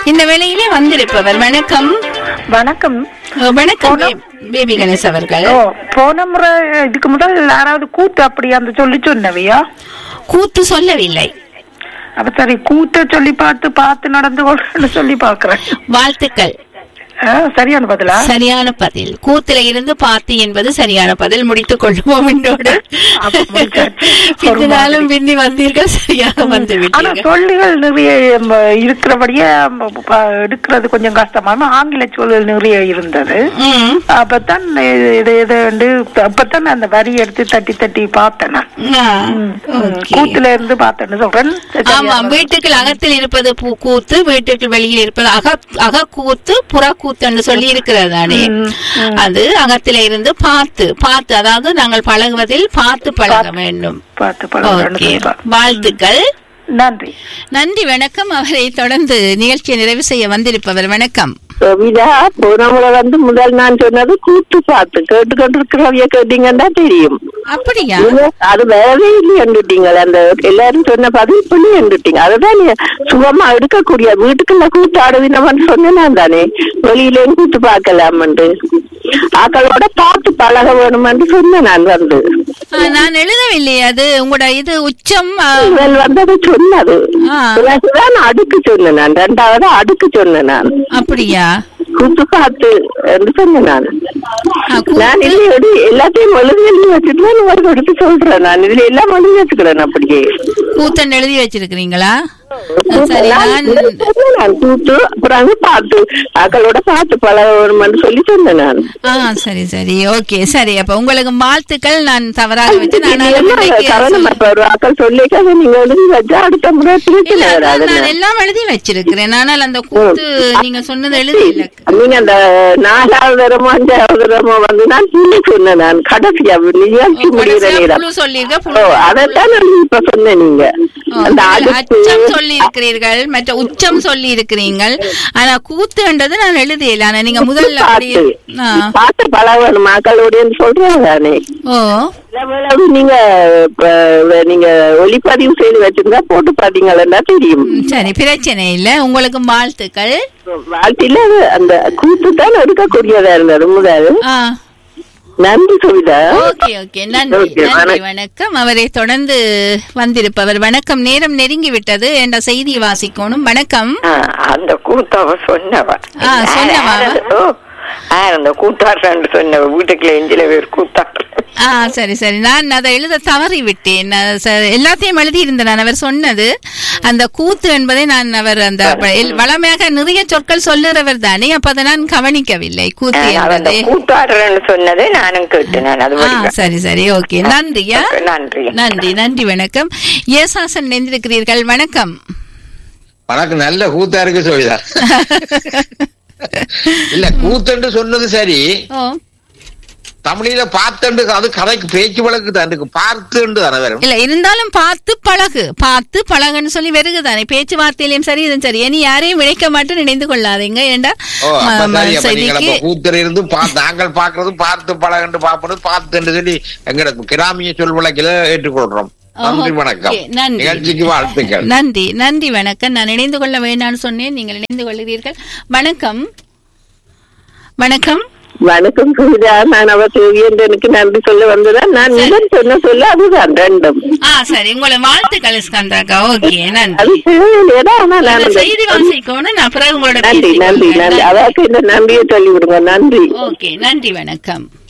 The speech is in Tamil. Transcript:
இந்த வேளையிலே வந்திருப்பவர் வணக்கம் வணக்கம் அஹ், வணக்கம் பே- பேபி கணேஷ் அவர்கள் ஓ போன முறை இதுக்கு முதல் யாராவது கூத்து அப்படி அந்த சொல்லி சொன்னவையா கூத்து சொல்லவில்லை அப்ப சரி கூத்த சொல்லி பார்த்து பார்த்து நடந்து கொள்றேன்னு சொல்லி பாக்குறேன் வாழ்த்துக்கள் ஆ, சரியான பதிலா சரியான பதில் கூத்துல இருந்து பார்த்து என்பது சரியான பதில் முடித்துக் கொள்வோம் என்றோடு அப்ப முடிச்சாச்சு. ஒரு பின்னாலும் பின்னி வந்தீர்கள் சரியாக வந்து ஆனா விட்டீர்கள் சொல்லுகள் நிறைய ம, இருக்கிறபடியே ம, ப, எடுக்கிறது கொஞ்சம் கஷ்டமா ஆங்கில சொல்லுகள் நிறைய இருந்தது ம். அப்பதான் இது இது இது வந்து அப்பதான் அந்த வரி எடுத்து தட்டி தட்டி பார்த்தேன் நான். ஆ, ம், ம். okay. கூத்துல இருந்து பார்த்தேன்னு சொல்றேன் ஆமா வீட்டுக்கு அகத்தில் இருப்பது பூ கூத்து வீட்டுக்கு வெளியில் இருப்பது அக அகக்கூத்து புறக்கூத்துன்னு சொல்லி இருக்கிறது தானே ம், ம். அது அகத்தில இருந்து பார்த்து பார்த்து அதாவது நாங்கள் பழகுவதில் பார்த்து பழக வேண்டும் பார்த்து பழகிறேன்னு ஓகே சொல்றேன். வாழ்த்துக்கள் நன்றி நன்றி வணக்கம் அவரை தொடர்ந்து நிகழ்ச்சியை நிறைவு செய்ய வந்திருப்பவர் வணக்கம் விதா போன முறை வந்து முதல் நான் சொன்னது கூத்து பாட்டு கேட்டுக்கொண்டிருக்கிறவைய கேட்டீங்கன்னா தெரியும் அப்படியா நீங்க அது வேறவே இல்லை என்றுட்டீங்க அந்த எல்லாரும் சொன்ன பதில் பண்ணி என்றுட்டீங்க அதுதான் நீ சுகமா எடுக்கக்கூடிய வீட்டுக்குள்ள கூத்து ஆடுவினவன் சொன்னேன் தானே வெளியிலேயும் கூத்து பார்க்கலாம்னு ஆக்களோட பார்த்து பழக வேணுமென்று சொன்னேன் நான் வந்து ஆ, நான் எழுதவில்லை அது உங்களோட இது உச்சம் ஆ, இவள் வந்து அதை சொன்னது ஆ. பிறகுதான் அடுக்கு சொன்னேன் நான் ரெண்டாவது அடுக்கு சொன்னேன் நான் அப்படியா கூத்து பார்த்து என்று சொன்னேன் நான் ஆ, கூ- நான் இதுல எழுதி எல்லாத்தையும் எழுதி எழுதி வச்சுட்டு தான் உங்களுக்கு எடுத்து சொல்றேன் நான் இதுல எல்லாம் எழுதி வச்சுக்கிறேன் அப்படியே கூத்தன் எழுதி வச்சிருக்கிறீங்களா சரி நான் நான் இதுல சொன்னேன் நான் கூத்து அப்புறம் பார்த்து ஆக்களோட பார்த்து பழக வேணும்னு சொல்லி சொன்னேன் நான் ஆ சரி சரி ஓகே சரி அப்ப உங்களுக்கு வாழ்த்துக்கள் நான் தவறாக வச்சு நான் இது என்ன இன்றைக்கு காரணம் சொல்ல- இப்ப ஒரு ஆக்கள் சொல்லிக்காத நீங்க எழுதி வச்சா அடுத்த முறை இல்ல, பிரச்சனை அதான் வராது நான் எல்லாம் எழுதி வச்சிருக்கிறேன் ஆனால் அந்த கூத்து நீங்க சொன்னது எழுதி இல்ல நீங்க அந்த நாலாவது தரமோ அஞ்சாவது தரமோ வந்து நான் புள்ளி சொன்னேன் நான் கடைசியா நிகழ்ச்சி முடிகிற நேரம் புழு சொல்லிருக்க ஓ புழு அதைத்தான் நான் இப்ப சொன்னேன் நீங்க ஓ, அந்த இல்ல, அடுப்பு அச்சம் சொல்லி இருக்கிறீர்கள் மற்ற உச்சம் சொல்லி இருக்கிறீர்கள் ஆனா கூத்துன்றது நான் எழுதியல ஆனா நீங்க முதல்ல அப்படி பார்த்து ஆ. பார்த்து பழகணும் மக்களோட சொல்றாங்க தானே ஓ எவ்வளவு நீங்க இப்ப, நீங்க ஒளிப்பதிவு செய்து வச்சிருந்தா போட்டு பாத்தீங்கன்னா தெரியும் ம், சரி பிரச்சனை இல்ல உங்களுக்கு வாழ்த்துக்கள் வாழ்க்கையில அது அந்த கூத்து தான் எடுக்கக்கூடியதா இருந்தது முதல் ஆ நன்றி சுவிதா ஓகே ஓகே நன்றி Okay, நன்றி வணக்கம். வணக்கம் அவரை தொடர்ந்து வந்திருப்பவர் வணக்கம் நேரம் நெருங்கி விட்டது என்ற செய்தி வாசிக்கணும் வணக்கம் ஆ, அந்த கூத்தவ சொன்னவ ஆ, சொன்னவா? யார் அது? ஓ, யார் அந்த கூத்தாடுறான்னு சொன்னவ வீட்டுக்குள்ள எஞ்சில பேர் கூத்தாடுற ஆ சரி சரி நான் அதை எழுத தவறி விட்டேன் நான் ச- எல்லாத்தையும் எழுதி இருந்தேன் நான் அவர் சொன்னது அந்த கூத்து என்பதை நான் அவர் அந்த ப- எல்- வளமையாக நிறைய சொற்கள் சொல்லுறவர் தானே அப்ப அதை நான் கவனிக்கவில்லை கூத்து அவன் அந்த என்பதை கூத்தாடுறேன்னு சொன்னதை நானும் கேட்டேன் நான் அது ஆ வரைக்கும். சரி சரி ஓகே நன்றியா நன்றி நன்றி நன்றி வணக்கம் ஏசாசன் நினைந்திருக்கிறீர்கள் வணக்கம் வணக்கம் நல்ல கூத்தா இருக்கு சொல்லிதா இல்ல கூத்தண்டு சொன்னது சரி ஓ தமிழில பார்த்தண்டு அது கதைக்கு பேச்சு வழக்கு தான் இருக்கு பார்த்துண்டு தானே வரும் இல்ல இருந்தாலும் பார்த்து பழகு பார்த்து பழகுன்னு சொல்லி வருகுதானே பேச்சுவார்த்தையிலையும் சரி இதுவும் சரி இனி யாரையும் விளைக்க மாட்டேன் நினைந்து கொள்ளாதீங்க ஏண்டா ஓ அப்ப ம- ம- சரி அப்ப நீங்கள் செய்திக்கு அப்ப கூத்தர் இருந்து பா- நாங்கள் பாக்குறது பார்த்து பழகண்டு பார்ப்பது பார்த்துண்டு சொல்லி எங்க கிராமிய சொல் வழக்கில ஏற்றுக்கொள்றோம் நன்றி ஓகே, வணக்கம் நன்றி. நிகழ்ச்சிக்கு வாழ்த்துக்கள் நன்றி நன்றி வணக்கம் நான் இணைந்து கொள்ள வேண்டாம்னு சொன்னேன் நீங்கள் இணைந்து கொள்கிறீர்கள் வணக்கம் வணக்கம் வணக்கம் சுவிதா நான் அவ தேவியன்றனுக்கு நன்றி சொல்ல வந்ததான் நான் முதல் சொன்ன சொல்ல அதுதான் ரெண்டும் ஆ சரி உங்களை வாழ்த்துக்கள் ஸ்கந்தாக்கா ஓகே நன்றி அது தேவையில்லையடா ஆனா நான் அந்த அந்த- செய்தி வாசிக்கணும் நான் பிறகு உங்களோட நன்றி நன்றி நன்றி அதாக்கு இந்த நன்றியை சொல்லி விடுங்க நன்றி ஓகே நன்றி வணக்கம்